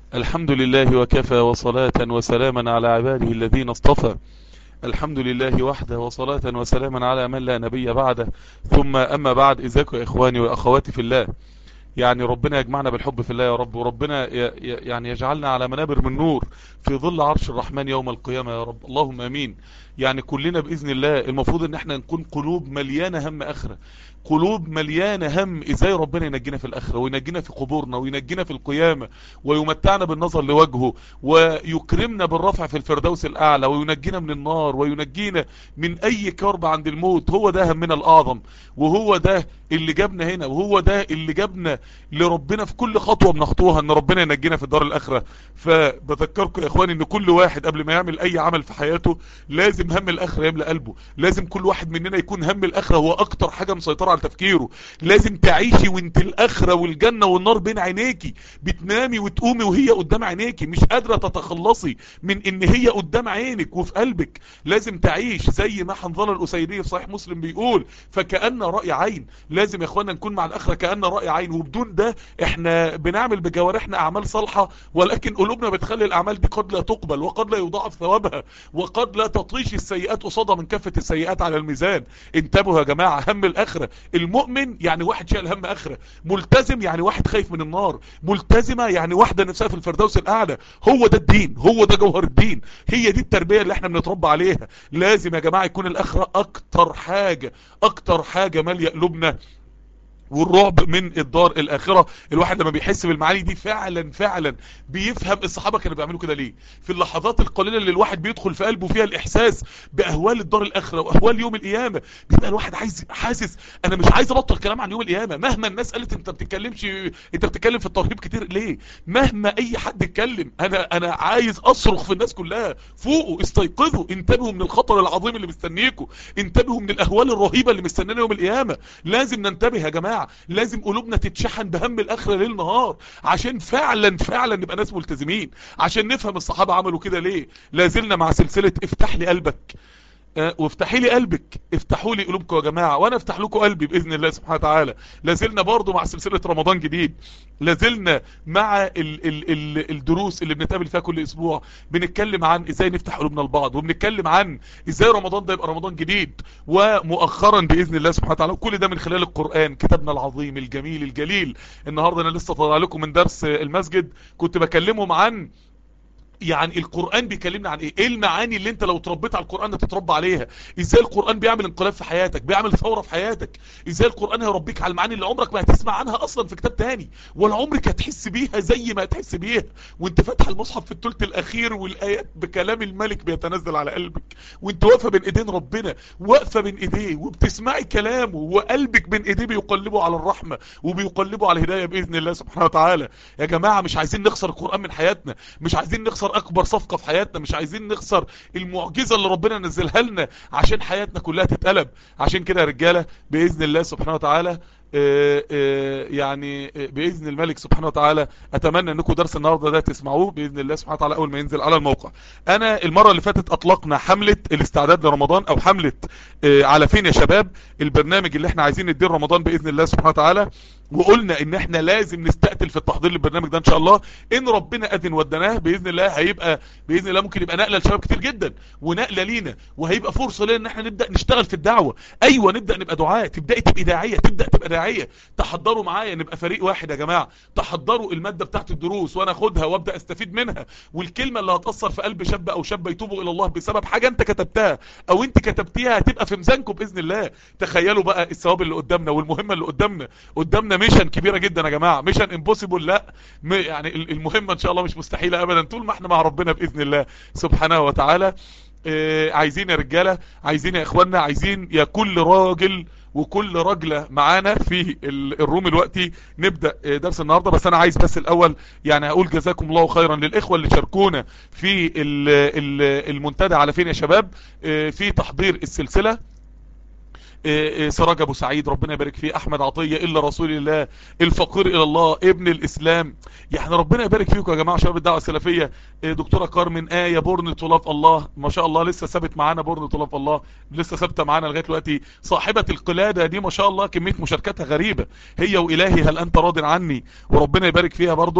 الحمد لله وكفى وصلاة وسلاما على عباده الذين اصطفى الحمد لله وحده وصلاة وسلاما على من لا نبي بعده ثم أما بعد إذاكم يا إخواني وأخواتي في الله يعني ربنا يجمعنا بالحب في الله يا رب وربنا ي- ي- يعني يجعلنا على منابر من نور في ظل عرش الرحمن يوم القيامة يا رب اللهم امين يعني كلنا بإذن الله المفروض ان احنا نكون قلوب مليانة هم اخرة قلوب مليانة هم ازاي ربنا ينجينا في الاخرة وينجينا في قبورنا وينجينا في القيامة ويمتعنا بالنظر لوجهه ويكرمنا بالرفع في الفردوس الاعلى وينجينا من النار وينجينا من اي كرب عند الموت هو ده همنا الاعظم وهو ده اللي جابنا هنا وهو ده اللي جابنا لربنا في كل خطوة بنخطوها ان ربنا ينجينا في الدار الاخرة فبذكركم يا اخواني ان كل واحد قبل ما يعمل اي عمل في حياته لازم هم الاخرة يملأ قلبه لازم كل واحد مننا يكون هم الاخرة هو اكتر حاجة مسيطرة على تفكيره لازم تعيشي وانت الاخرة والجنة والنار بين عينيكي بتنامي وتقومي وهي قدام عينيكي مش قادرة تتخلصي من ان هي قدام عينك وفي قلبك لازم تعيش زي ما حنظله الاسيدي في صحيح مسلم بيقول فكأن رأي عين لازم يا اخوانا نكون مع الاخرة كأن رأي عين وبدون ده احنا بنعمل بجوارحنا اعمال صالحة ولكن قلوبنا بتخلي الاعمال دي قد لا تقبل وقد لا يضاعف ثوابها وقد لا تطيش السيئات قصادها من كافة السيئات على الميزان انتبهوا يا جماعة هم الاخرة المؤمن يعني واحد شايل هم اخرة ملتزم يعني واحد خايف من النار ملتزمة يعني واحدة نفسها في الفردوس الاعلى هو ده الدين هو ده جوهر الدين هي دي التربية اللي احنا بنتربى عليها لازم يا جماعة يكون الاخرة اكتر حاجة اكتر حاجة مالية قلوبنا والرعب من الدار الاخره الواحد لما بيحس بالمعاني دي فعلا فعلا بيفهم الصحابه كانوا بيعملوا كده ليه في اللحظات القليله اللي الواحد بيدخل في قلبه فيها الاحساس باهوال الدار الاخره واهوال يوم القيامه بيبقى الواحد عايز حاسس انا مش عايز ابطل كلام عن يوم القيامه مهما الناس قالت انت بتتكلمش انت بتتكلم في الترهيب كتير ليه مهما اي حد اتكلم انا انا عايز اصرخ في الناس كلها فوقوا استيقظوا انتبهوا من الخطر العظيم اللي مستنيكم انتبهوا من الاهوال الرهيبه اللي مستنينا يوم القيامه لازم ننتبه يا جماعه لازم قلوبنا تتشحن بهم الاخره ليل نهار عشان فعلا فعلا نبقى ناس ملتزمين عشان نفهم الصحابه عملوا كده ليه لازلنا مع سلسله افتح لي قلبك آه، وافتحي لي قلبك افتحوا لي قلوبكم يا جماعة وانا افتح لكم قلبي باذن الله سبحانه وتعالى لازلنا برضو مع سلسلة رمضان جديد لازلنا مع ال ال ال الدروس اللي بنتقابل فيها كل اسبوع بنتكلم عن ازاي نفتح قلوبنا لبعض وبنتكلم عن ازاي رمضان ده يبقى رمضان جديد ومؤخرا باذن الله سبحانه وتعالى وكل ده من خلال القرآن كتابنا العظيم الجميل الجليل النهاردة انا لسه طالع لكم من درس المسجد كنت بكلمهم عن يعني القرآن بيكلمنا عن ايه ايه المعاني اللي انت لو تربيت على القرآن هتتربى عليها ازاي القرآن بيعمل انقلاب في حياتك بيعمل ثورة في حياتك ازاي القرآن هيربيك على المعاني اللي عمرك ما هتسمع عنها اصلا في كتاب تاني ولا عمرك هتحس بيها زي ما هتحس بيها وانت فاتح المصحف في الثلث الاخير والايات بكلام الملك بيتنزل على قلبك وانت واقفة بين ايدين ربنا واقفة بين ايديه وبتسمعي كلامه وقلبك بين ايديه بيقلبه على الرحمة وبيقلبه على الهداية باذن الله سبحانه وتعالى يا جماعة مش عايزين نخسر القرآن من حياتنا مش عايزين نخسر اكبر صفقة في حياتنا مش عايزين نخسر المعجزة اللي ربنا نزلها لنا عشان حياتنا كلها تتقلب عشان كده يا رجالة بإذن الله سبحانه وتعالى آه، آه، يعني آه، بإذن الملك سبحانه وتعالى أتمنى أنكم درس النهاردة ده تسمعوه بإذن الله سبحانه وتعالى أول ما ينزل على الموقع أنا المرة اللي فاتت أطلقنا حملة الاستعداد لرمضان أو حملة آه، على فين يا شباب البرنامج اللي احنا عايزين ندير رمضان بإذن الله سبحانه وتعالى وقلنا ان احنا لازم نستقتل في التحضير للبرنامج ده ان شاء الله ان ربنا اذن ودناه باذن الله هيبقى باذن الله ممكن يبقى نقله لشباب كتير جدا ونقله لينا وهيبقى فرصه لنا ان احنا نبدا نشتغل في الدعوه ايوه نبدا نبقى دعاه تبداي تبقى داعيه تبدا تبقى داعيه تحضروا معايا نبقى فريق واحد يا جماعه تحضروا الماده بتاعت الدروس وانا اخدها وابدا استفيد منها والكلمه اللي هتاثر في قلب شاب او شابه يتوبوا الى الله بسبب حاجه انت كتبتها او انت كتبتيها هتبقى في ميزانكم باذن الله تخيلوا بقى الثواب اللي قدامنا والمهمه اللي قدامنا قدامنا ميشن كبيره جدا يا جماعه ميشن امبوسيبل لا م- يعني ال- المهمه ان شاء الله مش مستحيله ابدا طول ما احنا مع ربنا باذن الله سبحانه وتعالى آه، عايزين يا رجاله عايزين يا اخوانا عايزين يا كل راجل وكل رجلة معانا في ال- الروم الوقتي نبدأ آه، درس النهاردة بس انا عايز بس الاول يعني اقول جزاكم الله خيرا للاخوة اللي شاركونا في ال- ال- المنتدى على فين يا شباب آه، في تحضير السلسلة إيه إيه سراج ابو سعيد ربنا يبارك فيه احمد عطية الا رسول الله الفقير الى الله ابن الاسلام يعني ربنا يبارك فيكم يا جماعة شباب الدعوة السلفية إيه دكتورة كارمن آية بورن طلاب الله ما شاء الله لسه ثابت معانا بورن طلاب الله لسه ثابته معانا لغاية دلوقتي صاحبة القلادة دي ما شاء الله كمية مشاركاتها غريبة هي وإلهي هل أنت راض عني وربنا يبارك فيها برضو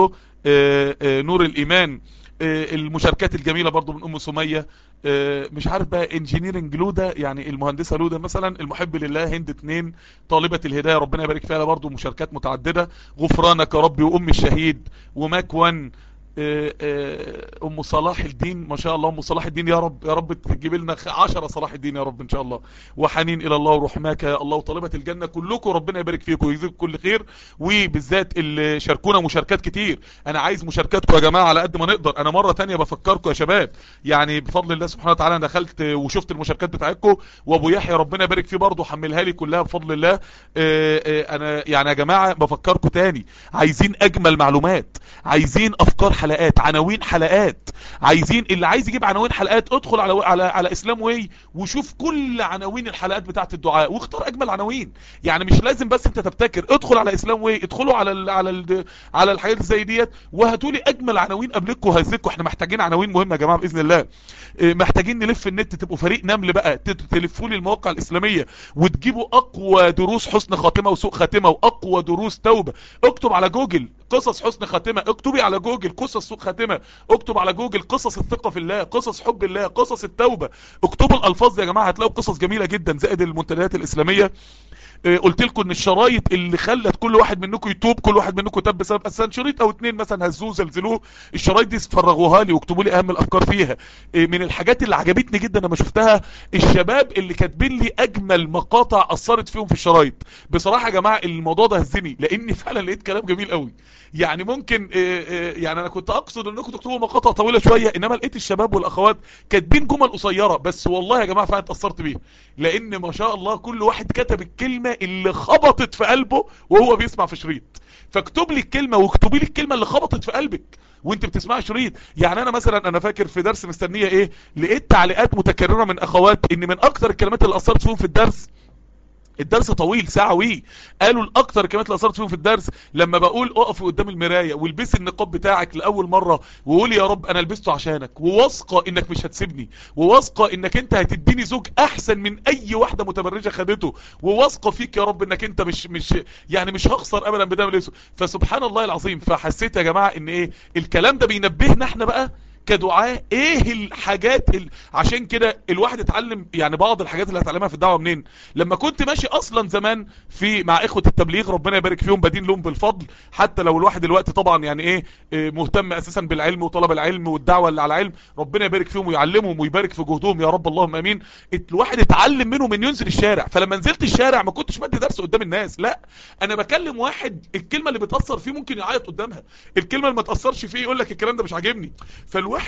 آه، آه، نور الايمان آه، المشاركات الجميله برضو من ام سميه آه، مش عارف بقى انجينيرنج لوده يعني المهندسه لوده مثلا المحب لله هند اتنين طالبه الهدايه ربنا يبارك فيها برضو مشاركات متعدده غفرانك يا ربي وام الشهيد وماك وان آه، آه، ام صلاح الدين ما شاء الله ام صلاح الدين يا رب يا رب تجيب لنا 10 صلاح الدين يا رب ان شاء الله وحنين الى الله ورحماك يا الله وطالبه الجنه كلكم ربنا يبارك فيكم ويجزيكم كل خير وبالذات اللي شاركونا مشاركات كتير انا عايز مشاركاتكم يا جماعه على قد ما نقدر انا مره تانية بفكركم يا شباب يعني بفضل الله سبحانه وتعالى انا دخلت وشفت المشاركات بتاعتكم وابو يحيى ربنا يبارك فيه برضه حملها لي كلها بفضل الله آه، آه، انا يعني يا جماعه بفكركم تاني عايزين اجمل معلومات عايزين افكار حلقات عناوين حلقات عايزين اللي عايز يجيب عناوين حلقات ادخل على على على اسلام واي وشوف كل عناوين الحلقات بتاعت الدعاء واختار اجمل عناوين يعني مش لازم بس انت تبتكر ادخل على اسلام واي ادخلوا على ال على ال على الحاجات زي ديت وهاتوا لي اجمل عناوين قبلكم وهزكم احنا محتاجين عناوين مهمه يا جماعه باذن الله اه، محتاجين نلف النت تبقوا فريق نمل بقى تت- تلفوا لي المواقع الاسلاميه وتجيبوا اقوى دروس حسن خاتمه وسوء خاتمه واقوى دروس توبه اكتب على جوجل قصص حسن خاتمه اكتبي على جوجل قصص سوء خاتمه اكتب على جوجل قصص الثقه في الله قصص حب الله قصص التوبه اكتبوا الالفاظ دي يا جماعه هتلاقوا قصص جميله جدا زائد المنتديات الاسلاميه آه، قلت لكم ان الشرايط اللي خلت كل واحد منكم يتوب كل واحد منكم تاب بسبب اساسا شريط او اتنين مثلا هزوه زلزلوه الشرايط دي فرغوها لي واكتبوا لي اهم الافكار فيها آه، من الحاجات اللي عجبتني جدا لما شفتها الشباب اللي كاتبين لي اجمل مقاطع اثرت فيهم في الشرايط بصراحه يا جماعه الموضوع ده هزني لاني فعلا لقيت كلام جميل قوي يعني ممكن آه، آه، يعني انا كنت اقصد انكم تكتبوا مقاطع طويله شويه انما لقيت الشباب والاخوات كاتبين جمل قصيره بس والله يا جماعه فعلا اتاثرت بيها لان ما شاء الله كل واحد كتب الكلمه اللي خبطت في قلبه وهو بيسمع في شريط فاكتب لي الكلمه واكتبي لي الكلمه اللي خبطت في قلبك وانت بتسمع شريط يعني انا مثلا انا فاكر في درس مستنيه ايه لقيت تعليقات متكرره من اخوات ان من اكتر الكلمات اللي اثرت فيهم في الدرس الدرس طويل ساعة وي قالوا الاكتر الكلمات اللي اثرت فيهم في الدرس لما بقول اقف قدام المراية والبسي النقاب بتاعك لاول مرة وقول يا رب انا لبسته عشانك وواثقة انك مش هتسيبني وواثقة انك انت هتديني زوج احسن من اي واحدة متبرجة خدته وواثقة فيك يا رب انك انت مش مش يعني مش هخسر ابدا بدم الاسود فسبحان الله العظيم فحسيت يا جماعة ان ايه الكلام ده بينبهنا احنا بقى كدعاء ايه الحاجات ال... عشان كده الواحد اتعلم يعني بعض الحاجات اللي هتعلمها في الدعوه منين لما كنت ماشي اصلا زمان في مع اخوه التبليغ ربنا يبارك فيهم بدين لهم بالفضل حتى لو الواحد دلوقتي طبعا يعني ايه إيه مهتم اساسا بالعلم وطلب العلم والدعوه اللي على العلم ربنا يبارك فيهم ويعلمهم ويبارك في جهدهم يا رب اللهم امين الواحد اتعلم منهم من ينزل الشارع فلما نزلت الشارع ما كنتش بدي درس قدام الناس لا انا بكلم واحد الكلمه اللي بتاثر فيه ممكن يعيط قدامها الكلمه اللي ما تاثرش فيه يقول لك الكلام ده مش عاجبني فالواحد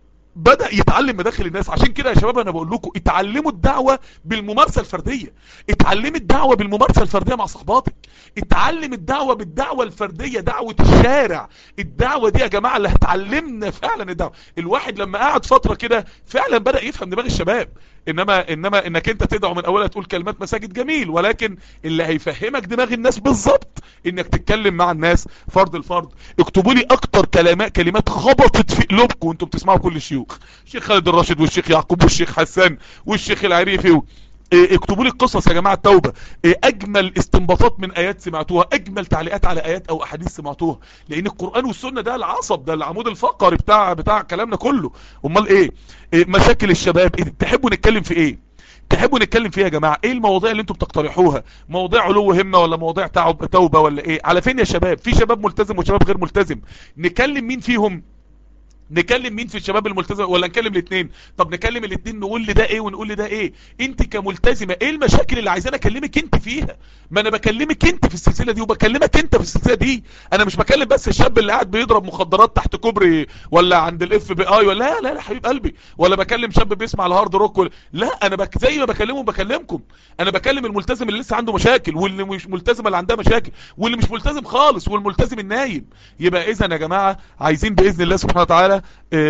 بدأ يتعلم مداخل الناس عشان كده يا شباب انا بقول لكم اتعلموا الدعوة بالممارسة الفردية اتعلم الدعوة بالممارسة الفردية مع صحباتك اتعلم الدعوة بالدعوة الفردية دعوة الشارع الدعوة دي يا جماعة اللي هتعلمنا فعلا الدعوة الواحد لما قعد فترة كده فعلا بدأ يفهم دماغ الشباب انما انما انك انت تدعو من اولها تقول كلمات مساجد جميل ولكن اللي هيفهمك دماغ الناس بالظبط انك تتكلم مع الناس فرد الفرد اكتبوا لي اكتر كلمات كلمات خبطت في قلوبكم وانتم بتسمعوا كل الشيوخ الشيخ خالد الراشد والشيخ يعقوب والشيخ حسان والشيخ العريفي و... إيه، اكتبوا لي القصص يا جماعه التوبه إيه، اجمل استنباطات من ايات سمعتوها اجمل تعليقات على ايات او احاديث سمعتوها لان القران والسنه ده العصب ده العمود الفقري بتاع بتاع كلامنا كله امال ايه, إيه مشاكل الشباب إيه تحبوا نتكلم في ايه تحبوا نتكلم فيها يا جماعه ايه المواضيع اللي انتم بتقترحوها مواضيع علو همه ولا مواضيع تعب توبه ولا ايه على فين يا شباب في شباب ملتزم وشباب غير ملتزم نكلم مين فيهم نكلم مين في الشباب الملتزم ولا نكلم الاثنين طب نكلم الاثنين نقول لده ايه ونقول لده ايه انت كملتزمه ايه المشاكل اللي عايزانا اكلمك انت فيها ما انا بكلمك انت في السلسله دي وبكلمك انت في السلسله دي انا مش بكلم بس الشاب اللي قاعد بيضرب مخدرات تحت كوبري ولا عند الاف بي اي ولا لا لا لا حبيب قلبي ولا بكلم شاب بيسمع الهارد روك ولا لا انا بك زي ما بكلمهم بكلمكم انا بكلم الملتزم اللي لسه عنده مشاكل واللي مش ملتزم اللي عندها مشاكل واللي مش ملتزم خالص والملتزم النايم يبقى اذا يا جماعه عايزين باذن الله سبحانه وتعالى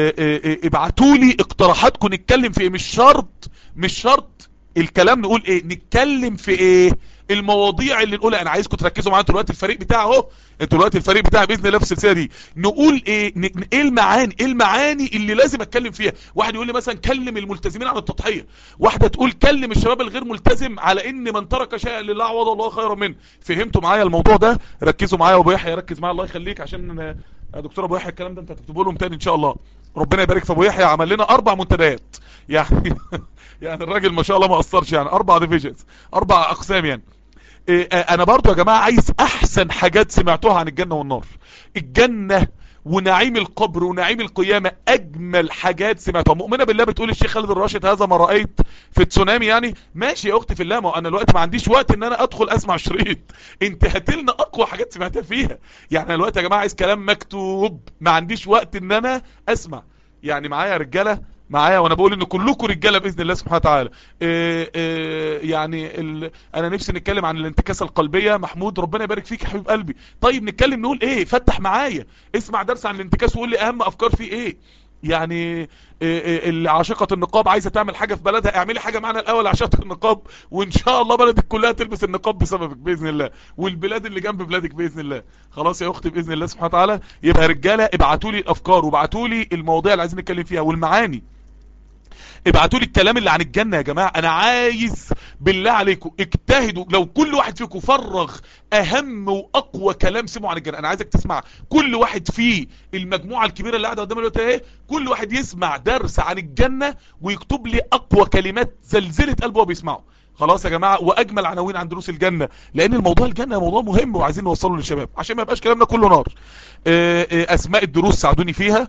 ابعتوا لي اقتراحاتكم نتكلم في ايه مش شرط مش شرط الكلام نقول ايه نتكلم في ايه المواضيع اللي نقولها انا عايزكم تركزوا معايا دلوقتي الفريق بتاعي اهو انتوا دلوقتي الفريق بتاعي باذن الله في السلسله دي نقول ايه ن... ايه المعاني ايه المعاني اللي لازم اتكلم فيها واحد يقول لي مثلا كلم الملتزمين عن التضحيه واحده تقول كلم الشباب الغير ملتزم على ان من ترك شيئا لله عوض الله خيرا منه فهمتوا معايا الموضوع ده ركزوا معايا وابو يحيى ركز معايا الله يخليك عشان يا دكتور ابو يحيى الكلام ده انت هتكتبه لهم تاني ان شاء الله ربنا يبارك في ابو يحيى عمل لنا اربع منتديات يعني يعني الراجل ما شاء الله ما قصرش يعني اربع ديفيجنز اربع اقسام يعني إيه انا برضو يا جماعة عايز احسن حاجات سمعتوها عن الجنة والنار الجنة ونعيم القبر ونعيم القيامة اجمل حاجات سمعتها مؤمنة بالله بتقول الشيخ خالد الراشد هذا ما رأيت في تسونامي يعني ماشي يا اختي في الله ما انا الوقت ما عنديش وقت ان انا ادخل اسمع شريط انت هاتلنا اقوى حاجات سمعتها فيها يعني انا الوقت يا جماعة عايز كلام مكتوب ما عنديش وقت ان انا اسمع يعني معايا رجالة معايا وانا بقول ان كلكم رجاله باذن الله سبحانه وتعالى إيه إيه يعني ال... انا نفسي نتكلم عن الانتكاسه القلبيه محمود ربنا يبارك فيك يا حبيب قلبي طيب نتكلم نقول ايه فتح معايا اسمع درس عن الانتكاس وقول لي اهم افكار فيه ايه يعني اللي عاشقة النقاب عايزة تعمل حاجة في بلدها اعملي حاجة معنا الاول عشاقة النقاب وان شاء الله بلدك كلها تلبس النقاب بسببك باذن الله والبلاد اللي جنب بلادك باذن الله خلاص يا اختي باذن الله سبحانه وتعالى يبقى رجالة ابعتوا لي الافكار وابعتوا لي المواضيع اللي عايزين نتكلم فيها والمعاني ابعتوا لي الكلام اللي عن الجنة يا جماعة انا عايز بالله عليكم اجتهدوا لو كل واحد فيكم فرغ اهم واقوى كلام سمعوا عن الجنة انا عايزك تسمع كل واحد في المجموعة الكبيرة اللي قاعدة قدام دلوقتي ايه كل واحد يسمع درس عن الجنة ويكتب لي اقوى كلمات زلزلة قلبه وهو بيسمعه خلاص يا جماعة واجمل عناوين عن دروس الجنة لان الموضوع الجنة موضوع مهم وعايزين نوصله للشباب عشان ما يبقاش كلامنا كله نار اسماء الدروس ساعدوني فيها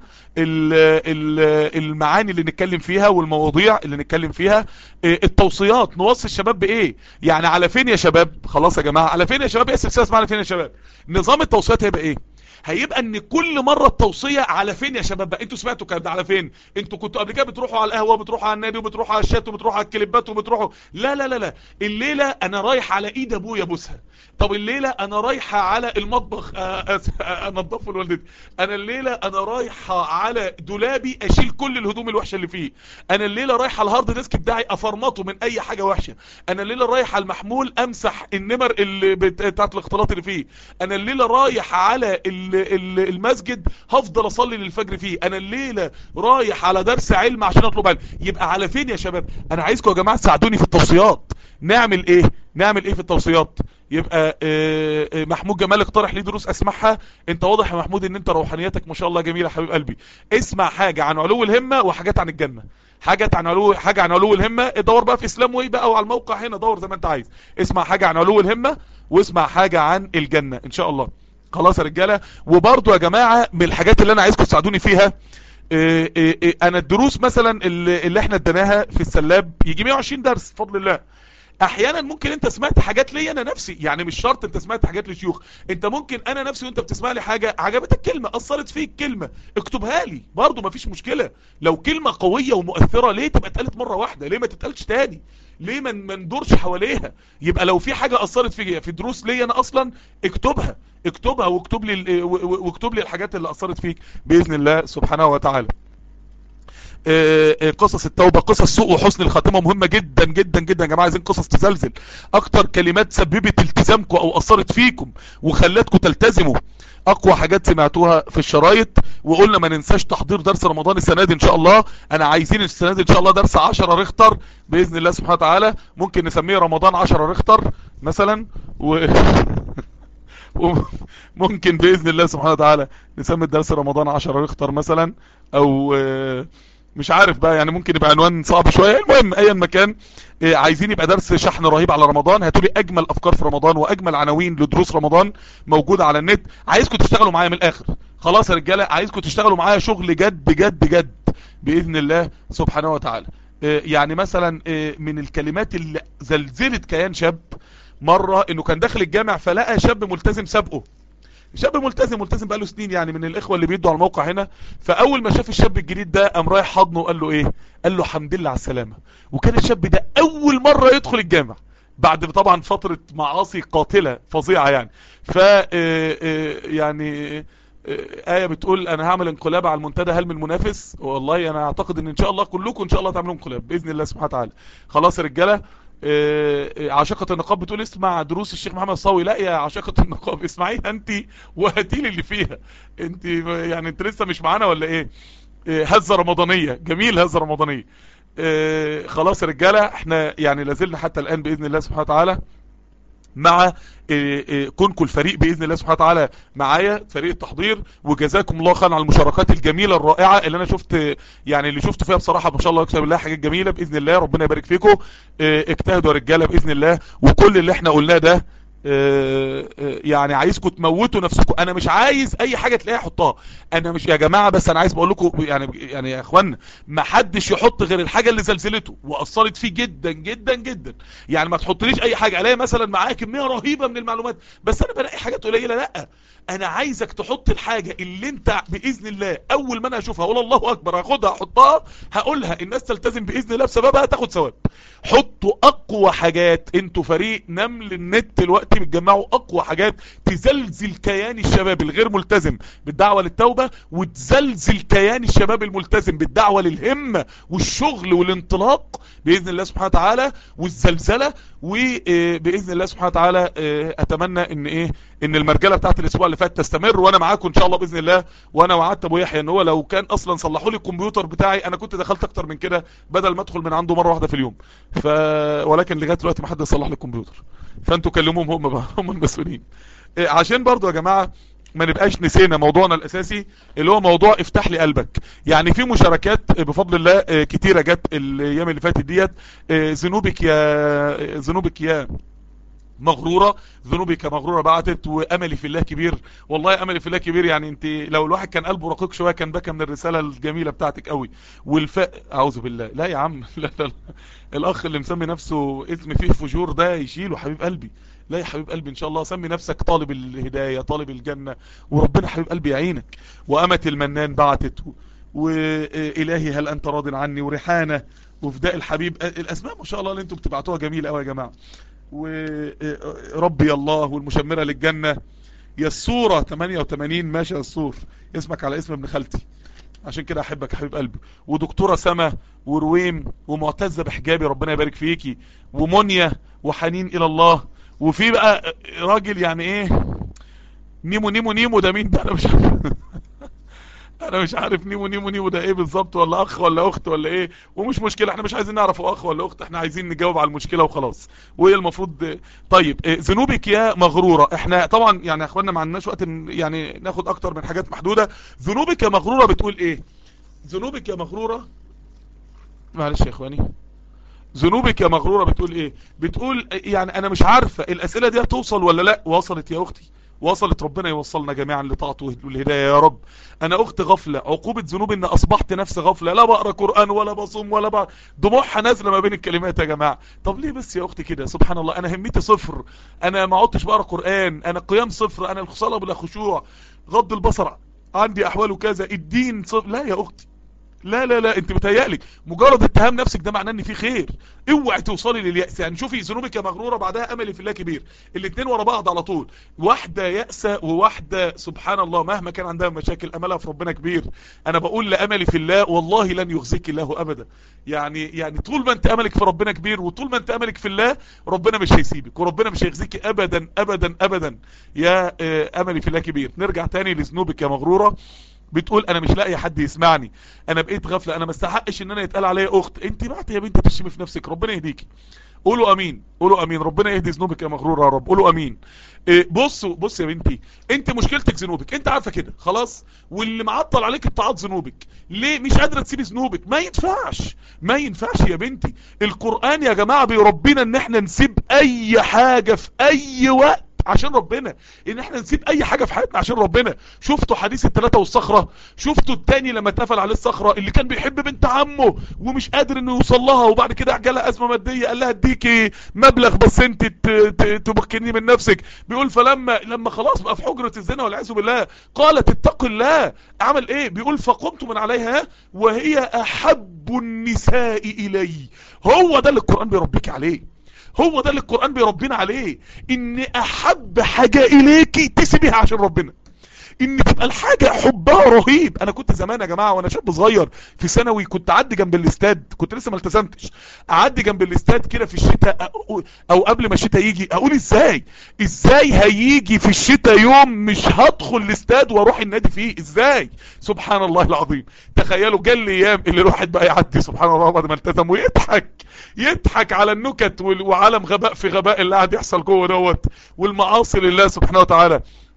المعاني اللي نتكلم فيها والمواضيع اللي نتكلم فيها التوصيات نوصي الشباب بايه يعني على فين يا شباب خلاص يا جماعة على فين يا شباب يا السلسلة اسمها على فين يا شباب نظام التوصيات هيبقى ايه هيبقى ان كل مرة التوصية على فين يا شباب بقى انتوا سمعتوا الكلام ده على فين انتوا كنتوا قبل كده بتروحوا على القهوة بتروحوا على النادي وبتروحوا على الشات وبتروحوا على الكليبات وبتروحوا لا لا لا لا الليلة انا رايح على ايد ابويا بوسها طب الليلة انا رايحة على المطبخ انضفه لوالدتي انا الليلة انا رايحة على دولابي اشيل كل الهدوم الوحشة اللي فيه انا الليلة رايحة على الهارد ديسك بتاعي افرمطه من اي حاجة وحشة انا الليلة رايح على المحمول امسح النمر اللي بتاعت الاختلاط اللي فيه انا الليلة رايح على المسجد هفضل اصلي للفجر فيه انا الليلة رايح على درس علم عشان اطلب علم يبقى على فين يا شباب انا عايزكم يا جماعة تساعدوني في التوصيات نعمل ايه نعمل ايه في التوصيات يبقى اه اه محمود جمال اقترح لي دروس اسمعها انت واضح يا محمود ان انت روحانيتك ما شاء الله جميلة حبيب قلبي اسمع حاجة عن علو الهمة وحاجات عن الجنة حاجات عن علو حاجة عن علو الهمة دور بقى في اسلام واي بقى وعلى الموقع هنا دور زي ما انت عايز اسمع حاجة عن علو الهمة واسمع حاجة عن الجنة ان شاء الله خلاص يا رجالة وبرضو يا جماعة من الحاجات اللي انا عايزكم تساعدوني فيها إيه إيه إيه انا الدروس مثلا اللي, اللي احنا اديناها في السلاب يجي 120 درس بفضل الله احيانا ممكن انت سمعت حاجات لي انا نفسي يعني مش شرط انت سمعت حاجات لشيوخ انت ممكن انا نفسي وانت بتسمع لي حاجة عجبتك كلمة اثرت فيك كلمة اكتبها لي برضو مفيش مشكلة لو كلمة قوية ومؤثرة ليه تبقى اتقالت مرة واحدة ليه ما تتقالش تاني ليه ما ما ندورش حواليها يبقى لو في حاجة اثرت فيك في دروس لي انا اصلا اكتبها اكتبها واكتب لي واكتب لي الحاجات اللي اثرت فيك باذن الله سبحانه وتعالى قصص التوبة قصص سوء وحسن الخاتمة مهمة جدا جدا جدا يا جماعة عايزين قصص تزلزل اكتر كلمات سببت التزامكم او اثرت فيكم وخلتكم تلتزموا اقوى حاجات سمعتوها في الشرايط وقلنا ما ننساش تحضير درس رمضان السنة دي ان شاء الله انا عايزين السنة دي ان شاء الله درس 10 ريختر باذن الله سبحانه وتعالى ممكن نسميه رمضان 10 ريختر مثلا و... وممكن باذن الله سبحانه وتعالى نسمي الدرس رمضان 10 ريختر مثلا او مش عارف بقى يعني ممكن يبقى عنوان صعب شوية المهم ايا مكان إيه عايزين يبقى درس شحن رهيب على رمضان هاتوا لي اجمل افكار في رمضان واجمل عناوين لدروس رمضان موجودة على النت عايزكم تشتغلوا معايا من الاخر خلاص يا رجالة عايزكم تشتغلوا معايا شغل جد جد جد باذن الله سبحانه وتعالى إيه يعني مثلا إيه من الكلمات اللي زلزلت كيان شاب مرة انه كان داخل الجامع فلقى شاب ملتزم سابقه شاب ملتزم ملتزم بقاله سنين يعني من الاخوة اللي بيدوا على الموقع هنا فاول ما شاف الشاب الجديد ده قام رايح حضنه وقال له ايه قال له حمد لله على السلامة وكان الشاب ده اول مرة يدخل الجامع بعد طبعا فترة معاصي قاتلة فظيعة يعني ف يعني آية بتقول انا هعمل انقلاب على المنتدى هل من منافس والله انا اعتقد ان ان شاء الله كلكم ان شاء الله تعملوا انقلاب باذن الله سبحانه وتعالى خلاص يا رجاله عاشقة النقاب بتقول اسمع دروس الشيخ محمد صاوي لا يا عاشقة النقاب اسمعيها انت وهاتيلي اللي فيها انت يعني انت لسه مش معانا ولا ايه هزة رمضانية جميل هزة رمضانية خلاص يا رجالة احنا يعني لازلنا حتى الان باذن الله سبحانه وتعالى مع كونكم الفريق باذن الله سبحانه وتعالى معايا فريق التحضير وجزاكم الله خيرا على المشاركات الجميله الرائعه اللي انا شفت يعني اللي شفته فيها بصراحه ما شاء الله اكتب بالله حاجات جميله باذن الله ربنا يبارك فيكم اجتهدوا يا رجاله باذن الله وكل اللي احنا قلناه ده يعني عايزكم تموتوا نفسكم انا مش عايز اي حاجه تلاقيها احطها انا مش يا جماعه بس انا عايز بقول لكم يعني يعني يا اخوانا ما حدش يحط غير الحاجه اللي زلزلته واثرت فيه جدا جدا جدا يعني ما تحطليش اي حاجه الاقي مثلا معايا كميه رهيبه من المعلومات بس انا بلاقي حاجات قليله لا انا عايزك تحط الحاجة اللي انت باذن الله اول ما انا اشوفها اقول الله اكبر هاخدها احطها هقولها الناس تلتزم باذن الله بسببها تاخد ثواب حطوا اقوى حاجات انتوا فريق نمل النت دلوقتي بتجمعوا اقوى حاجات تزلزل كيان الشباب الغير ملتزم بالدعوة للتوبة وتزلزل كيان الشباب الملتزم بالدعوة للهمة والشغل والانطلاق باذن الله سبحانه وتعالى والزلزلة وباذن الله سبحانه وتعالى اتمنى ان ايه ان المرجله بتاعت الاسبوع اللي فات تستمر وانا معاكم ان شاء الله باذن الله وانا وعدت ابو يحيى ان هو لو كان اصلا صلحوا لي الكمبيوتر بتاعي انا كنت دخلت اكتر من كده بدل ما ادخل من عنده مره واحده في اليوم ف ولكن لغايه دلوقتي ما حد صلح لي الكمبيوتر فانتوا كلموهم هم بقى هم المسؤولين عشان برضو يا جماعه ما نبقاش نسينا موضوعنا الاساسي اللي هو موضوع افتح لي قلبك يعني في مشاركات بفضل الله كتيرة جت الايام اللي فاتت ديت ذنوبك يا ذنوبك يا مغرورة ذنوبك مغرورة بعتت واملي في الله كبير والله املي في الله كبير يعني انت لو الواحد كان قلبه رقيق شوية كان بكى من الرسالة الجميلة بتاعتك قوي والفاء اعوذ بالله لا يا عم لا لا, لا. الاخ اللي مسمي نفسه اسم فيه فجور ده يشيله حبيب قلبي لا يا حبيب قلبي ان شاء الله سمي نفسك طالب الهداية طالب الجنة وربنا حبيب قلبي يعينك وامة المنان بعتت والهي هل انت راض عني وريحانة وفداء الحبيب الاسماء ما شاء الله اللي انتم بتبعتوها جميلة قوي يا جماعة وربي الله والمشمرة للجنة يسورة 88 ماشي يسور اسمك على اسم ابن خالتي عشان كده احبك يا حبيب قلبي ودكتورة سما ورويم ومعتزة بحجابي ربنا يبارك فيكي ومنيا وحنين الى الله وفي بقى راجل يعني ايه نيمو نيمو نيمو ده مين ده انا مش عارف انا مش عارف نيمو نيمو نيمو ده ايه بالظبط ولا اخ ولا اخت ولا ايه ومش مشكلة احنا مش عايزين نعرف هو اخ ولا اخت احنا عايزين نجاوب على المشكلة وخلاص وايه المفروض طيب ذنوبك يا مغرورة احنا طبعا يعني يا اخوانا ما عندناش وقت يعني ناخد اكتر من حاجات محدودة ذنوبك يا مغرورة بتقول ايه ذنوبك يا مغرورة معلش يا اخواني ذنوبك يا مغرورة بتقول ايه بتقول يعني انا مش عارفة الاسئلة دي هتوصل ولا لا وصلت يا اختي وصلت ربنا يوصلنا جميعا لطاعته والهداية يا رب انا اخت غفلة عقوبة ذنوب ان اصبحت نفس غفلة لا بقرا قرآن ولا بصوم ولا بقى دموعها نازلة ما بين الكلمات يا جماعة طب ليه بس يا اختي كده سبحان الله انا همتي صفر انا ما عدتش بقرا قرآن انا قيام صفر انا الصلاة بلا خشوع غض البصر عندي احوال كذا الدين صفر لا يا اختي لا لا لا انت بتهيألك مجرد اتهام نفسك ده معناه ان في خير اوعي توصلي لليأس يعني شوفي ذنوبك يا مغرورة بعدها املي في الله كبير الاثنين ورا بعض على طول واحدة يأسة وواحدة سبحان الله مهما كان عندها مشاكل املها في ربنا كبير انا بقول لاملي في الله والله لن يخزيك الله ابدا يعني يعني طول ما انت املك في ربنا كبير وطول ما انت املك في الله ربنا مش هيسيبك وربنا مش هيخزيك ابدا ابدا ابدا يا املي في الله كبير نرجع تاني لذنوبك يا مغرورة بتقول انا مش لاقي حد يسمعني انا بقيت غفلة انا ما استحقش ان انا يتقال عليا اخت انت بعت يا بنتي تشتمي في نفسك ربنا يهديكي قولوا امين قولوا امين ربنا يهدي ذنوبك يا مغرور يا رب قولوا امين إيه بصوا بص يا بنتي انت مشكلتك ذنوبك انت عارفه كده خلاص واللي معطل عليك الطاعات ذنوبك ليه مش قادره تسيبي ذنوبك ما ينفعش ما ينفعش يا بنتي القران يا جماعه بيربينا ان احنا نسيب اي حاجه في اي وقت عشان ربنا ان احنا نسيب اي حاجة في حياتنا عشان ربنا شفتوا حديث الثلاثة والصخرة شفتوا التاني لما اتقفل عليه الصخرة اللي كان بيحب بنت عمه ومش قادر انه يوصل لها وبعد كده جالها ازمة مادية قال لها اديكي مبلغ بس انت تمكني من نفسك بيقول فلما لما خلاص بقى في حجرة الزنا والعياذ بالله قالت اتق الله عمل ايه بيقول فقمت من عليها وهي احب النساء الي هو ده اللي القرآن بيربيك عليه هو ده اللي القرآن بيربينا عليه ان احب حاجة اليكي تسيبيها عشان ربنا ان تبقى الحاجة حبها رهيب انا كنت زمان يا جماعة وانا شاب صغير في ثانوي كنت اعدي جنب الاستاد كنت لسه ما التزمتش اعدي جنب الاستاد كده في الشتاء او قبل ما الشتاء يجي اقول ازاي ازاي هيجي في الشتاء يوم مش هدخل الاستاد واروح النادي فيه ازاي سبحان الله العظيم تخيلوا جال لي ايام اللي الواحد بقى يعدي سبحان الله بعد ما التزم ويضحك يضحك على النكت وعالم غباء في غباء اللي قاعد يحصل جوه دوت والمعاصي لله سبحانه وتعالى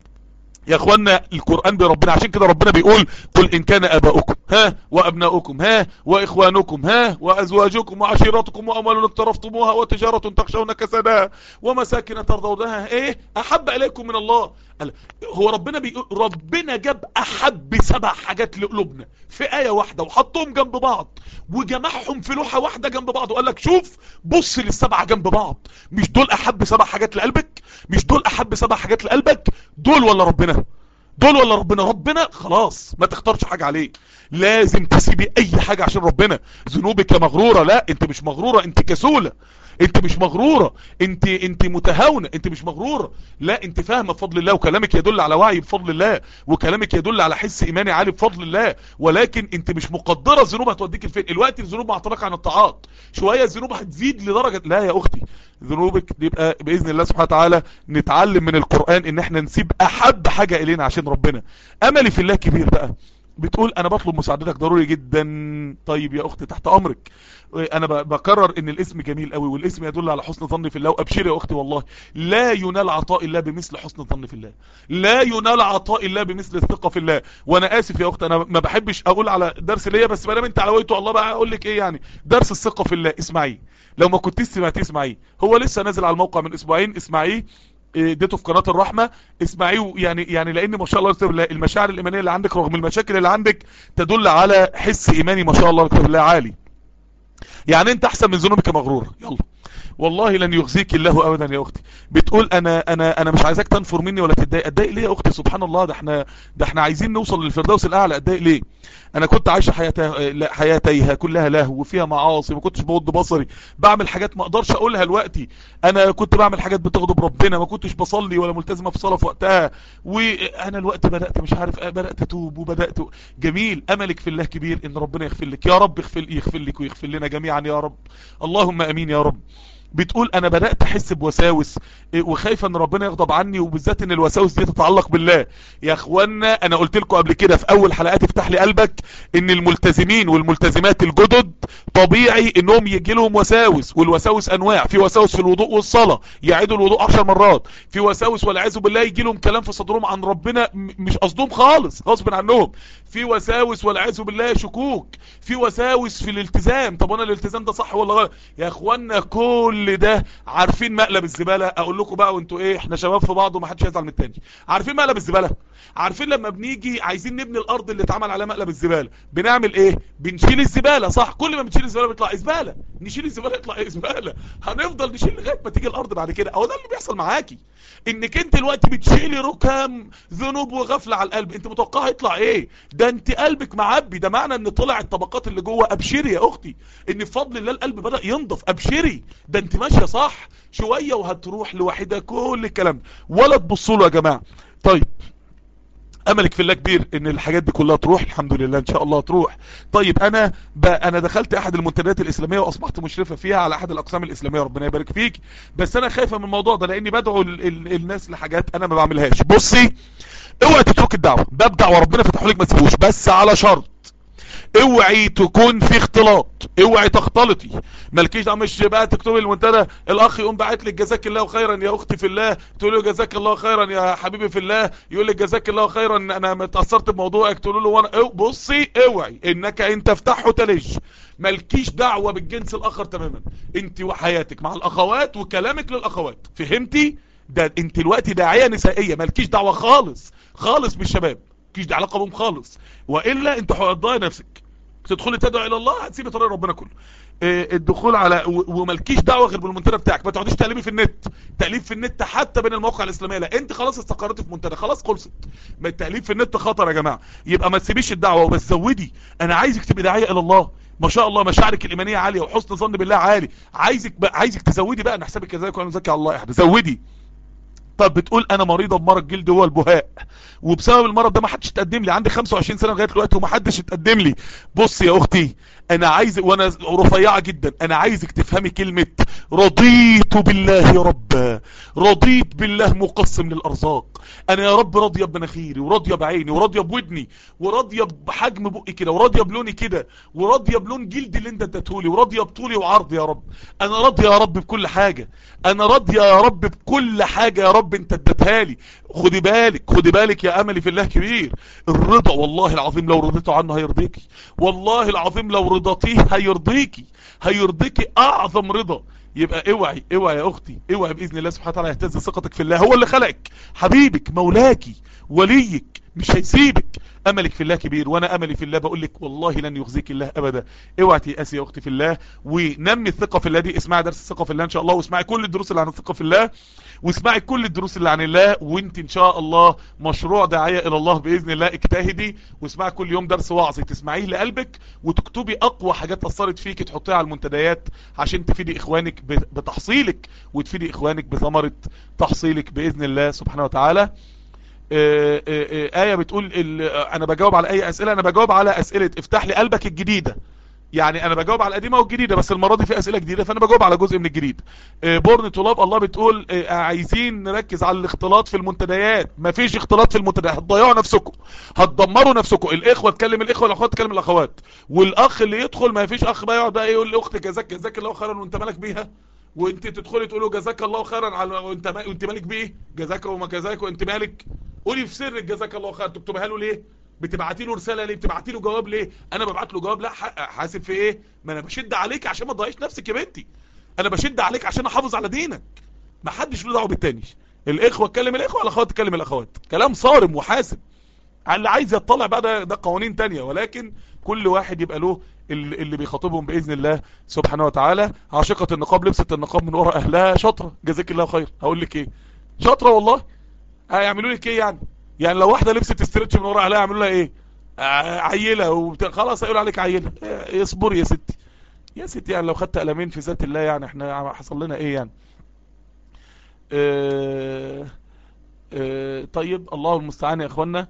يا اخوانا القرآن بربنا عشان كده ربنا بيقول قل ان كان اباؤكم ها وابناؤكم ها واخوانكم ها وازواجكم وعشيرتكم واموال اقترفتموها وتجارة تخشون كسدها ومساكن ترضونها ايه احب اليكم من الله هو ربنا بيقول ربنا جاب احب سبع حاجات لقلوبنا في ايه واحدة وحطهم جنب بعض وجمعهم في لوحة واحدة جنب بعض وقال لك شوف بص للسبعة جنب بعض مش دول احب سبع حاجات لقلبك مش دول احب سبع حاجات لقلبك دول ولا ربنا دول ولا ربنا ربنا خلاص ما تختارش حاجة عليه لازم تسيبي اي حاجة عشان ربنا ذنوبك مغرورة لا انت مش مغرورة انت كسولة انت مش مغرورة انت انت متهاونة انت مش مغرورة لا انت فاهمة بفضل الله وكلامك يدل على وعي بفضل الله وكلامك يدل على حس ايماني عالي بفضل الله ولكن انت مش مقدرة الذنوب هتوديك لفين الوقت الذنوب معطلك عن الطاعات شوية الذنوب هتزيد لدرجة لا يا اختي ذنوبك يبقى باذن الله سبحانه وتعالى نتعلم من القرآن ان احنا نسيب احب حاجة الينا عشان ربنا املي في الله كبير بقى بتقول انا بطلب مساعدتك ضروري جدا طيب يا اختي تحت امرك انا بكرر ان الاسم جميل قوي والاسم يدل على حسن ظني في الله وابشري يا اختي والله لا ينال عطاء الله بمثل حسن الظن في الله لا ينال عطاء الله بمثل الثقه في الله وانا اسف يا اختي انا ما بحبش اقول على درس ليا بس ما دام انت على ويته الله بقى اقول لك ايه يعني درس الثقه في الله اسمعيه لو ما كنتيش سمعتيه اسمعيه هو لسه نازل على الموقع من اسبوعين اسمعيه اديته في قناة الرحمة اسمعيه يعني يعني لان ما شاء الله بالله المشاعر الايمانية اللي عندك رغم المشاكل اللي عندك تدل على حس ايماني ما شاء الله بالله عالي يعني انت احسن من ذنوبك مغرور يلا والله لن يخزيك الله ابدا يا اختي بتقول انا انا انا مش عايزاك تنفر مني ولا تتضايق اتضايق ليه يا اختي سبحان الله ده احنا ده احنا عايزين نوصل للفردوس الاعلى اتضايق ليه انا كنت عايشه حياتها حياتيها كلها لهو وفيها معاصي ما كنتش بغض بصري بعمل حاجات ما اقدرش اقولها دلوقتي انا كنت بعمل حاجات بتغضب ربنا ما كنتش بصلي ولا ملتزمه في صلاه في وقتها وانا الوقت بدات مش عارف بدات اتوب وبدات جميل املك في الله كبير ان ربنا يغفر لك يا رب يغفر يغفر لك ويغفر لنا جميعا يا رب اللهم امين يا رب بتقول انا بدأت احس بوساوس وخايفة ان ربنا يغضب عني وبالذات ان الوساوس دي تتعلق بالله يا اخوانا انا قلت لكم قبل كده في اول حلقات افتح لي قلبك ان الملتزمين والملتزمات الجدد طبيعي انهم يجي لهم وساوس والوساوس انواع في وساوس في الوضوء والصلاة يعيدوا الوضوء 10 مرات في وساوس والعياذ بالله يجي لهم كلام في صدرهم عن ربنا مش قصدهم خالص غصب عنهم في وساوس والعياذ بالله شكوك في وساوس في الالتزام طب انا الالتزام ده صح ولا غلط يا اخوانا كل كل ده عارفين مقلب الزبالة اقول لكم بقى وانتوا ايه احنا شباب في بعض وما حدش يزعل من التاني عارفين مقلب الزبالة عارفين لما بنيجي عايزين نبني الارض اللي اتعمل عليها مقلب الزبالة بنعمل ايه بنشيل الزبالة صح كل ما بنشيل الزبالة بيطلع زبالة نشيل الزبالة يطلع ايه زبالة هنفضل نشيل لغايه ما تيجي الارض بعد كده اهو ده اللي بيحصل معاكي انك انت دلوقتي بتشيلي ركام ذنوب وغفلة على القلب انت متوقعها يطلع ايه ده انت قلبك معبي ده معنى ان طلع الطبقات اللي جوه ابشري يا اختي ان بفضل الله القلب بدأ ينضف ابشري ده انت ماشية صح شوية وهتروح لوحدها كل الكلام ولا تبصوا له يا جماعة طيب املك في الله كبير ان الحاجات دي كلها تروح الحمد لله ان شاء الله تروح طيب انا ب... انا دخلت احد المنتديات الاسلاميه واصبحت مشرفه فيها على احد الاقسام الاسلاميه ربنا يبارك فيك بس انا خايفه من الموضوع ده لاني بدعو ال... ال... الناس لحاجات انا ما بعملهاش بصي اوعي تترك الدعوه باب دعوه ربنا فتحه لك ما تسيبوش بس على شرط اوعي تكون في اختلاط اوعي تختلطي مالكيش ده مش بقى تكتبي المنتدى الاخ يقوم باعت لك جزاك الله خيرا يا اختي في الله تقول له جزاك الله خيرا يا حبيبي في الله يقول لك جزاك الله خيرا انا متاثرت بموضوعك تقول له وانا بصي اوعي انك ان تفتحه تلج مالكيش دعوه بالجنس الاخر تماما انت وحياتك مع الاخوات وكلامك للاخوات فهمتي ده انت دلوقتي داعيه نسائيه مالكيش دعوه خالص خالص بالشباب مالكيش علاقه بهم خالص والا انت هتضيع نفسك تدخلي تدعو الى الله هتسيبي طريق ربنا كله إيه الدخول على وملكيش دعوه غير بالمنتدى بتاعك ما تقعديش تقلبي في النت تقليب في النت حتى بين المواقع الاسلاميه لا انت خلاص استقريتي في منتدى خلاص خلصت ما التقليب في النت خطر يا جماعه يبقى ما تسيبيش الدعوه وبس زودي انا عايزك تبقي داعيه الى الله ما شاء الله مشاعرك الايمانيه عاليه وحسن ظن بالله عالي عايزك بقى عايزك تزودي بقى انا حسابك كذلك وانا مزكي على الله احد زودي طب بتقول انا مريضة بمرض جلد هو البهاء وبسبب المرض ده ما حدش اتقدم لي عندي 25 سنة لغاية دلوقتي وما حدش اتقدم لي بص يا اختي انا عايز وانا رفيعة جدا انا عايزك تفهمي كلمة رضيت بالله ربا رضيت بالله مقسم للارزاق انا يا رب راضية بمناخيري وراضية بعيني وراضية بودني وراضية بحجم بقي كده وراضية بلوني كده وراضية بلون جلدي اللي انت اديتهولي وراضية بطولي وعرضي يا رب انا راضية يا رب بكل حاجة انا راضية يا رب بكل حاجة يا رب انت اديتها لي خدي بالك خدي بالك يا املي في الله كبير الرضا والله العظيم لو رضيتوا عنه هيرضيكي والله العظيم لو رضاتيه هيرضيكي هيرضيكي اعظم رضا يبقى اوعي اوعي يا اختي اوعي باذن الله سبحانه وتعالى يهتز ثقتك في الله هو اللي خلقك حبيبك مولاكي وليك مش هيسيبك املك في الله كبير وانا املي في الله بقول لك والله لن يخزيك الله ابدا اوعي تيأسي يا اختي في الله ونمي الثقه في الله دي اسمعي درس الثقه في الله ان شاء الله واسمعي كل الدروس اللي عن الثقه في الله واسمعي كل الدروس اللي عن الله وانت ان شاء الله مشروع داعيه الى الله باذن الله اجتهدي واسمعي كل يوم درس وعظ تسمعيه لقلبك وتكتبي اقوى حاجات اثرت فيك تحطيها على المنتديات عشان تفيدي اخوانك بتحصيلك وتفيدي اخوانك بثمره تحصيلك باذن الله سبحانه وتعالى آه، آه، آه، آية بتقول انا بجاوب على اي اسئلة انا بجاوب على اسئلة افتح لي قلبك الجديدة يعني انا بجاوب على القديمة والجديدة بس المرة دي في اسئلة جديدة فانا بجاوب على جزء من الجديد بورن طلاب الله بتقول عايزين نركز على الاختلاط في المنتديات مفيش اختلاط في المنتديات هتضيعوا نفسكم هتدمروا نفسكم الاخوة تكلم الاخوة والاخوات تكلم الاخوات والاخ اللي يدخل ما فيش اخ بقى يقعد بقى يقول لاختك جزاك جزاك الله خيرا وانت مالك بيها وانت تدخلي تقول له جزاك الله خيرا على وانت ما... وانت مالك بايه جزاك وما جزاك وانت مالك قولي في سرك جزاك الله خير تكتبها له ليه بتبعتي له رساله ليه بتبعتي له جواب ليه انا ببعت له جواب لا حاسب في ايه ما انا بشد عليك عشان ما تضيعيش نفسك يا بنتي انا بشد عليك عشان احافظ على دينك ما حدش له دعوه بالتاني الاخوه اتكلم الاخوه الاخوات تكلم الاخوات كلام صارم وحاسب اللي عايز يطلع بقى ده, ده قوانين تانية ولكن كل واحد يبقى له اللي بيخاطبهم باذن الله سبحانه وتعالى عاشقه النقاب لبست النقاب من وراء اهلها شاطره جزاك الله خير هقول لك ايه شاطره والله هيعملوا لك ايه يعني يعني لو واحده لبست استرتش من وراء اهلها يعملوا لها ايه آه عيله وبت... خلاص هيقولوا عليك عيله آه اصبر يا ستي يا ستي يعني لو خدت قلمين في ذات الله يعني احنا حصل لنا ايه يعني اه اه طيب الله المستعان يا اخوانا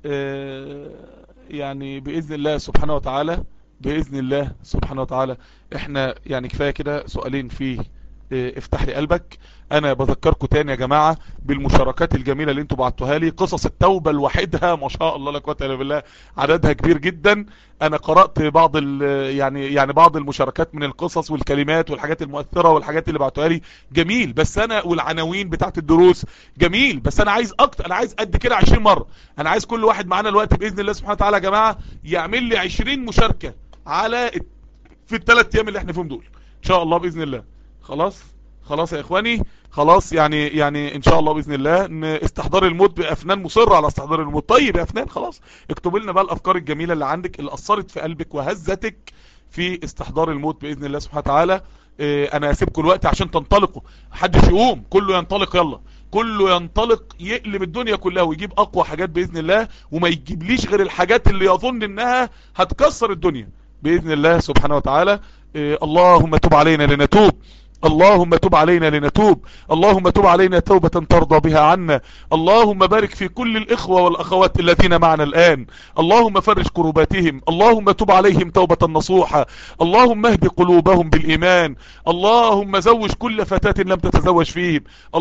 اه يعني باذن الله سبحانه وتعالى باذن الله سبحانه وتعالى احنا يعني كفايه كده سؤالين فيه افتح لي قلبك انا بذكركم تاني يا جماعة بالمشاركات الجميلة اللي انتوا بعتوها لي قصص التوبة لوحدها ما شاء الله لا قوه الا بالله عددها كبير جدا انا قرأت بعض يعني يعني بعض المشاركات من القصص والكلمات والحاجات المؤثرة والحاجات اللي بعتوها لي جميل بس انا والعناوين بتاعت الدروس جميل بس انا عايز اكتر انا عايز قد كده 20 مرة انا عايز كل واحد معانا الوقت باذن الله سبحانه وتعالى يا جماعة يعمل لي 20 مشاركة على في الثلاث ايام اللي احنا فيهم دول ان شاء الله باذن الله خلاص خلاص يا اخواني خلاص يعني يعني ان شاء الله باذن الله ان استحضار الموت بافنان مصر على استحضار الموت طيب يا افنان خلاص اكتب لنا بقى الافكار الجميله اللي عندك اللي اثرت في قلبك وهزتك في استحضار الموت باذن الله سبحانه وتعالى اه انا هسيبكم الوقت عشان تنطلقوا محدش يقوم كله ينطلق يلا كله ينطلق يقلب الدنيا كلها ويجيب اقوى حاجات باذن الله وما يجيبليش غير الحاجات اللي يظن انها هتكسر الدنيا باذن الله سبحانه وتعالى اه اللهم تب علينا لنتوب اللهم تب علينا لنتوب اللهم تب علينا توبة ترضى بها عنا اللهم بارك في كل الإخوة والأخوات الذين معنا الآن اللهم فرج كرباتهم اللهم تب عليهم توبة نصوحة اللهم اهد قلوبهم بالإيمان اللهم زوج كل فتاة لم تتزوج فيهم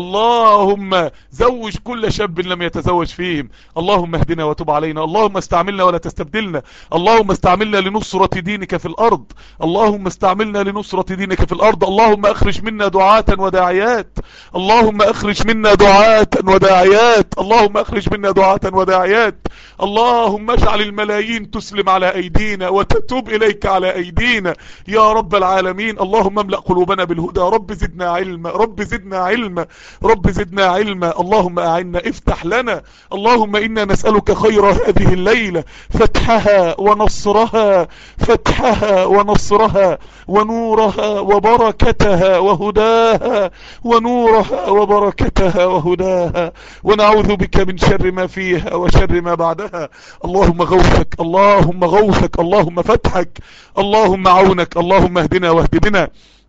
اللهم زوج كل شاب لم يتزوج فيهم اللهم اهدنا وتب علينا اللهم استعملنا ولا تستبدلنا اللهم استعملنا لنصرة دينك في الأرض اللهم استعملنا لنصرة دينك في الأرض اللهم اخرج منا دعاة وداعيات اللهم اخرج منا دعاة وداعيات اللهم اخرج منا دعاة وداعيات اللهم اجعل الملايين تسلم على ايدينا وتتوب اليك على ايدينا يا رب العالمين اللهم املأ قلوبنا بالهدى رب زدنا علما رب زدنا علما رب زدنا علما اللهم اعنا افتح لنا اللهم انا نسألك خير هذه الليلة فتحها ونصرها فتحها ونصرها ونورها وبركتها وهداها ونورها وبركتها وهداها ونعوذ بك من شر ما فيها وشر ما بعدها اللهم غوثك اللهم غوثك اللهم فتحك اللهم عونك اللهم اهدنا واهد بنا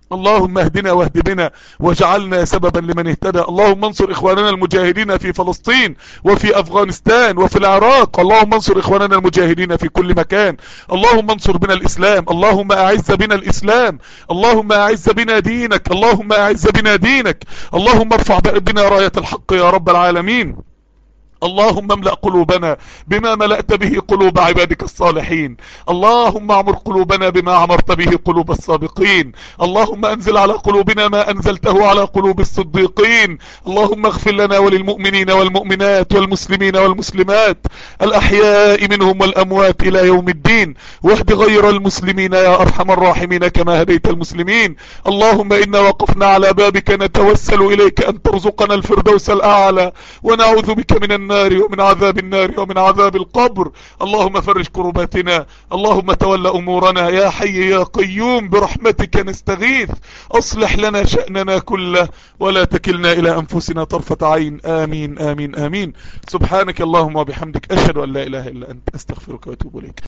اللهم اهدنا واهد بنا واجعلنا سببا لمن اهتدى اللهم انصر اخواننا المجاهدين في فلسطين وفي افغانستان وفي العراق اللهم انصر اخواننا المجاهدين في كل مكان اللهم انصر بنا الاسلام اللهم اعز بنا الاسلام اللهم اعز بنا دينك اللهم اعز بنا دينك اللهم ارفع بنا راية الحق يا رب العالمين اللهم املأ قلوبنا بما ملأت به قلوب عبادك الصالحين اللهم اعمر قلوبنا بما عمرت به قلوب السابقين اللهم انزل على قلوبنا ما انزلته على قلوب الصديقين اللهم اغفر لنا وللمؤمنين والمؤمنات والمسلمين والمسلمات الاحياء منهم والاموات الى يوم الدين واهد غير المسلمين يا ارحم الراحمين كما هديت المسلمين اللهم انا وقفنا على بابك نتوسل اليك ان ترزقنا الفردوس الاعلى ونعوذ بك من النار النار ومن عذاب النار ومن عذاب القبر اللهم فرج كرباتنا اللهم تول امورنا يا حي يا قيوم برحمتك نستغيث اصلح لنا شأننا كله ولا تكلنا الى انفسنا طرفة عين امين امين امين سبحانك اللهم وبحمدك اشهد ان لا اله الا انت استغفرك واتوب اليك